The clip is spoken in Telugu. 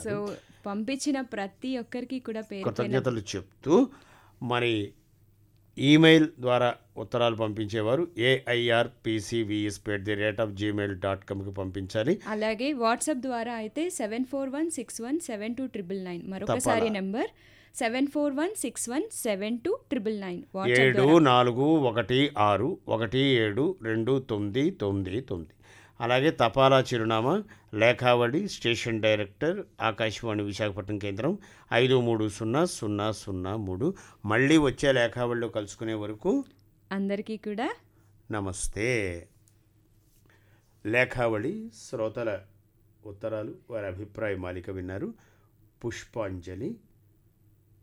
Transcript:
సో పంపించిన ప్రతి ఒక్కరికి కూడా పేరు పైన కృతజ్ఞతలు చెప్తూ మరి ఈమెయిల్ ద్వారా ఉత్తరాలు పంపించేవారు AIR PCVSP at the rate of Gmail dot కామ్కి పంపించాలి అలాగే వాట్సాప్ ద్వారా అయితే seven four one six one seven two triple nine మరొకసారి number seven four one six one seven two triple nine WhatsApp ఏడు నాలుగు ఒకటి ఆరు ఒకటి ఏడు రెండు తొమ్మిది తొమ్మిది తొమ్మిది అలాగే తపాలా చిరునామా లేఖావళి స్టేషన్ డైరెక్టర్ ఆకాశవాణి విశాఖపట్నం కేంద్రం ఐదు మూడు సున్నా సున్నా సున్నా మూడు మళ్ళీ వచ్చే లేఖావళిలో కలుసుకునే వరకు అందరికీ కూడా నమస్తే లేఖావళి శ్రోతల ఉత్తరాలు వారి అభిప్రాయ మాలిక విన్నారు పుష్పాంజలి